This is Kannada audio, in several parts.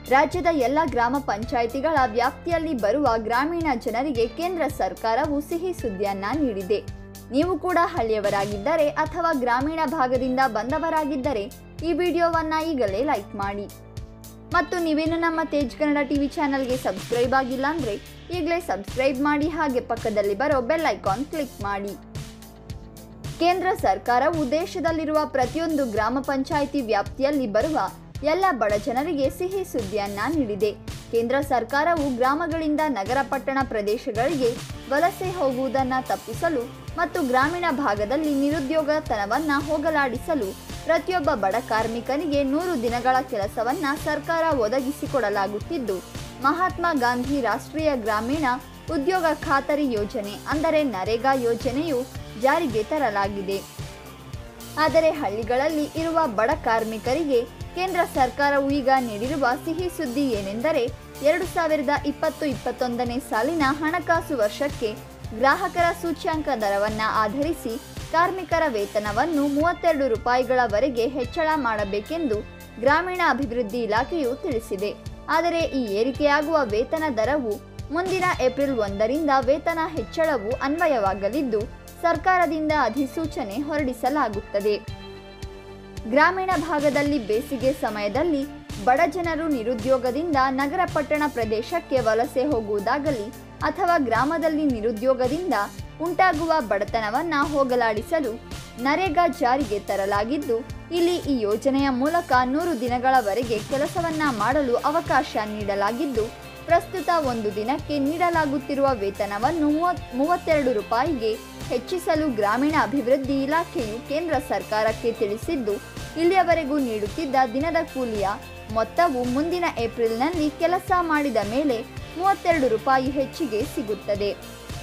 ರಾಜ್ಯದ ಎಲ್ಲ ಗ್ರಾಮ ಪಂಚಾಯಿತಿಗಳ ವ್ಯಾಪ್ತಿಯಲ್ಲಿ ಬರುವ ಗ್ರಾಮೀಣ ಜನರಿಗೆ ಕೇಂದ್ರ ಸರ್ಕಾರವು ಸಿಹಿ ಸುದ್ದಿಯನ್ನ ನೀಡಿದೆ ನೀವು ಕೂಡ ಹಳ್ಳಿಯವರಾಗಿದ್ದರೆ ಅಥವಾ ಗ್ರಾಮೀಣ ಭಾಗದಿಂದ ಬಂದವರಾಗಿದ್ದರೆ ಈ ವಿಡಿಯೋವನ್ನ ಈಗಲೇ ಲೈಕ್ ಮಾಡಿ ಮತ್ತು ನೀವೇನು ನಮ್ಮ ತೇಜ್ ಕನ್ನಡ ಟಿವಿ ಚಾನಲ್ಗೆ ಸಬ್ಸ್ಕ್ರೈಬ್ ಆಗಿಲ್ಲ ಅಂದರೆ ಈಗಲೇ ಸಬ್ಸ್ಕ್ರೈಬ್ ಮಾಡಿ ಹಾಗೆ ಪಕ್ಕದಲ್ಲಿ ಬರೋ ಬೆಲ್ ಐಕಾನ್ ಕ್ಲಿಕ್ ಮಾಡಿ ಕೇಂದ್ರ ಸರ್ಕಾರವು ದೇಶದಲ್ಲಿರುವ ಪ್ರತಿಯೊಂದು ಗ್ರಾಮ ಪಂಚಾಯಿತಿ ವ್ಯಾಪ್ತಿಯಲ್ಲಿ ಬರುವ ಎಲ್ಲ ಬಡ ಜನರಿಗೆ ಸಿಹಿ ಸುದ್ದಿಯನ್ನ ನೀಡಿದೆ ಕೇಂದ್ರ ಸರ್ಕಾರವು ಗ್ರಾಮಗಳಿಂದ ನಗರ ಪಟ್ಟಣ ಪ್ರದೇಶಗಳಿಗೆ ವಲಸೆ ಹೋಗುವುದನ್ನು ತಪ್ಪಿಸಲು ಮತ್ತು ಗ್ರಾಮೀಣ ಭಾಗದಲ್ಲಿ ನಿರುದ್ಯೋಗತನವನ್ನು ಹೋಗಲಾಡಿಸಲು ಪ್ರತಿಯೊಬ್ಬ ಬಡ ಕಾರ್ಮಿಕನಿಗೆ ನೂರು ದಿನಗಳ ಕೆಲಸವನ್ನ ಸರ್ಕಾರ ಒದಗಿಸಿಕೊಡಲಾಗುತ್ತಿದ್ದು ಮಹಾತ್ಮ ಗಾಂಧಿ ರಾಷ್ಟ್ರೀಯ ಗ್ರಾಮೀಣ ಉದ್ಯೋಗ ಖಾತರಿ ಯೋಜನೆ ಅಂದರೆ ನರೇಗಾ ಯೋಜನೆಯು ಜಾರಿಗೆ ತರಲಾಗಿದೆ ಆದರೆ ಹಳ್ಳಿಗಳಲ್ಲಿ ಇರುವ ಬಡ ಕಾರ್ಮಿಕರಿಗೆ ಕೇಂದ್ರ ಸರ್ಕಾರವು ಈಗ ನೀಡಿರುವ ಸಿಹಿ ಸುದ್ದಿ ಏನೆಂದರೆ ಎರಡು ಸಾವಿರದ ಇಪ್ಪತ್ತು ಇಪ್ಪತ್ತೊಂದನೇ ಸಾಲಿನ ಹಣಕಾಸು ವರ್ಷಕ್ಕೆ ಗ್ರಾಹಕರ ಸೂಚ್ಯಾಂಕ ದರವನ್ನು ಆಧರಿಸಿ ಕಾರ್ಮಿಕರ ವೇತನವನ್ನು ಮೂವತ್ತೆರಡು ರೂಪಾಯಿಗಳವರೆಗೆ ಹೆಚ್ಚಳ ಮಾಡಬೇಕೆಂದು ಗ್ರಾಮೀಣ ಅಭಿವೃದ್ಧಿ ಇಲಾಖೆಯು ತಿಳಿಸಿದೆ ಆದರೆ ಈ ಏರಿಕೆಯಾಗುವ ವೇತನ ದರವು ಮುಂದಿನ ಏಪ್ರಿಲ್ ಒಂದರಿಂದ ವೇತನ ಹೆಚ್ಚಳವು ಅನ್ವಯವಾಗಲಿದ್ದು ಸರ್ಕಾರದಿಂದ ಅಧಿಸೂಚನೆ ಹೊರಡಿಸಲಾಗುತ್ತದೆ ಗ್ರಾಮೀಣ ಭಾಗದಲ್ಲಿ ಬೇಸಿಗೆ ಸಮಯದಲ್ಲಿ ಬಡ ಜನರು ನಿರುದ್ಯೋಗದಿಂದ ನಗರ ಪಟ್ಟಣ ಪ್ರದೇಶಕ್ಕೆ ವಲಸೆ ಹೋಗುವುದಾಗಲಿ ಅಥವಾ ಗ್ರಾಮದಲ್ಲಿ ನಿರುದ್ಯೋಗದಿಂದ ಉಂಟಾಗುವ ಬಡತನವನ್ನ ಹೋಗಲಾಡಿಸಲು ನರೇಗಾ ಜಾರಿಗೆ ತರಲಾಗಿದ್ದು ಇಲ್ಲಿ ಈ ಯೋಜನೆಯ ಮೂಲಕ ನೂರು ದಿನಗಳವರೆಗೆ ಕೆಲಸವನ್ನ ಮಾಡಲು ಅವಕಾಶ ನೀಡಲಾಗಿದ್ದು ಪ್ರಸ್ತುತ ಒಂದು ದಿನಕ್ಕೆ ನೀಡಲಾಗುತ್ತಿರುವ ವೇತನವನ್ನು ಮೂವತ್ ಮೂವತ್ತೆರಡು ರೂಪಾಯಿಗೆ ಹೆಚ್ಚಿಸಲು ಗ್ರಾಮೀಣ ಅಭಿವೃದ್ಧಿ ಇಲಾಖೆಯು ಕೇಂದ್ರ ಸರ್ಕಾರಕ್ಕೆ ತಿಳಿಸಿದ್ದು ಇಲ್ಲಿಯವರೆಗೂ ನೀಡುತ್ತಿದ್ದ ದಿನದ ಕೂಲಿಯ ಮೊತ್ತವು ಮುಂದಿನ ಏಪ್ರಿಲ್ನಲ್ಲಿ ಕೆಲಸ ಮಾಡಿದ ಮೇಲೆ ಮೂವತ್ತೆರಡು ರೂಪಾಯಿ ಹೆಚ್ಚಿಗೆ ಸಿಗುತ್ತದೆ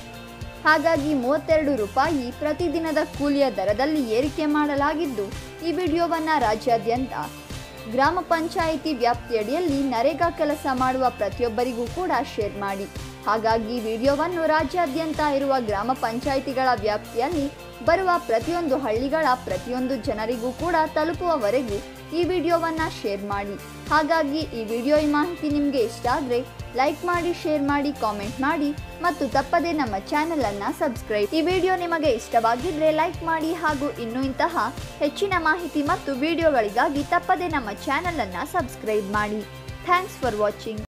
ಹಾಗಾಗಿ ಮೂವತ್ತೆರಡು ರೂಪಾಯಿ ಪ್ರತಿದಿನದ ಕೂಲಿಯ ದರದಲ್ಲಿ ಏರಿಕೆ ಮಾಡಲಾಗಿದ್ದು ಈ ವಿಡಿಯೋವನ್ನು ರಾಜ್ಯಾದ್ಯಂತ ಗ್ರಾಮ ಪಂಚಾಯಿತಿ ವ್ಯಾಪ್ತಿಯಡಿಯಲ್ಲಿ ನರೇಗಾ ಕೆಲಸ ಮಾಡುವ ಪ್ರತಿಯೊಬ್ಬರಿಗೂ ಕೂಡ ಶೇರ್ ಮಾಡಿ ಹಾಗಾಗಿ ವಿಡಿಯೋವನ್ನು ರಾಜ್ಯಾದ್ಯಂತ ಇರುವ ಗ್ರಾಮ ಪಂಚಾಯಿತಿಗಳ ವ್ಯಾಪ್ತಿಯಲ್ಲಿ ಬರುವ ಪ್ರತಿಯೊಂದು ಹಳ್ಳಿಗಳ ಪ್ರತಿಯೊಂದು ಜನರಿಗೂ ಕೂಡ ತಲುಪುವವರೆಗೂ ಈ ವಿಡಿಯೋವನ್ನು ಶೇರ್ ಮಾಡಿ ಹಾಗಾಗಿ ಈ ವಿಡಿಯೋ ಈ ಮಾಹಿತಿ ನಿಮಗೆ ಇಷ್ಟ ಆದರೆ ಲೈಕ್ ಮಾಡಿ ಶೇರ್ ಮಾಡಿ ಕಾಮೆಂಟ್ ಮಾಡಿ ಮತ್ತು ತಪ್ಪದೇ ನಮ್ಮ ಚಾನೆಲನ್ನು ಸಬ್ಸ್ಕ್ರೈಬ್ ಈ ವಿಡಿಯೋ ನಿಮಗೆ ಇಷ್ಟವಾಗಿದ್ದರೆ ಲೈಕ್ ಮಾಡಿ ಹಾಗೂ ಇನ್ನೂ ಇಂತಹ ಹೆಚ್ಚಿನ ಮಾಹಿತಿ ಮತ್ತು ವಿಡಿಯೋಗಳಿಗಾಗಿ ತಪ್ಪದೇ ನಮ್ಮ ಚಾನೆಲನ್ನು ಸಬ್ಸ್ಕ್ರೈಬ್ ಮಾಡಿ ಥ್ಯಾಂಕ್ಸ್ ಫಾರ್ ವಾಚಿಂಗ್